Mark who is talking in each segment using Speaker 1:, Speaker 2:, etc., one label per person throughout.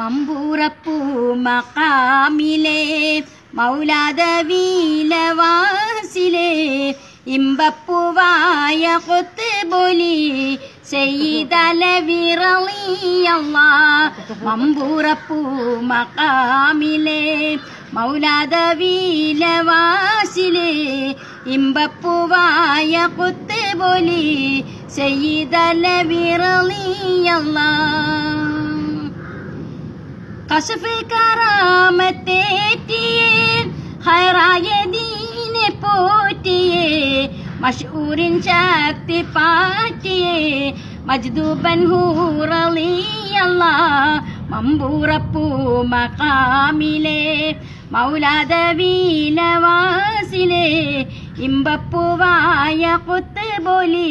Speaker 1: മമ്പൂറപ്പൂ മക്കാമിലെ മൗലാദവീലവാസിലെ ഇമ്പപ്പൂവായ കൊത്തുബോലി ചെയ്തലവിറളിയല്ല മമ്പൂറപ്പൂ മക്കാമിലെ മൗലാദവീലവാസിലെ ഇമ്പപ്പൂവായ കൊത്തുബോലി ചെയ്തലവിറളിയല്ല കശഫ് കറാമത്തേറ്റിയേ ഹൈറായ ദീനെ പോറ്റിയേ മഷൂറിൻ ശക്തി പാറ്റിയേ മജ്ദൂബൻ ഹൂറളിയല്ല മമ്പൂറപ്പൂ മക്കാമിലെ മൗലാദവീലവാസിലെ ഇമ്പപ്പൂവായ കുത്തുബോലി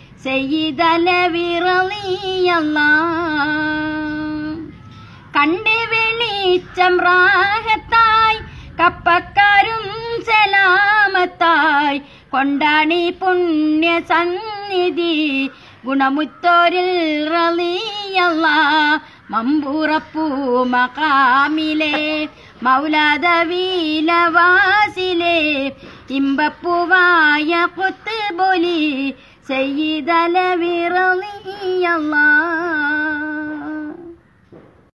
Speaker 1: ചെയ്തലവിറളിയല്ല കണ്ട് വെളിച്ചം റാഹത്തായി കപ്പക്കാരും സലാമത്തായി കൊണ്ടാണി പുണ്യ സന്നിധി ഗുണമുത്തോരിൽ റളിയല്ല മമ്പൂറപ്പൂ മക്കാമിലെ മൗലാദവീലവാസിലെ ഇമ്പപ്പൂവായ കൊത്തുബോലി ചെയ്തല വിറളിയല്ല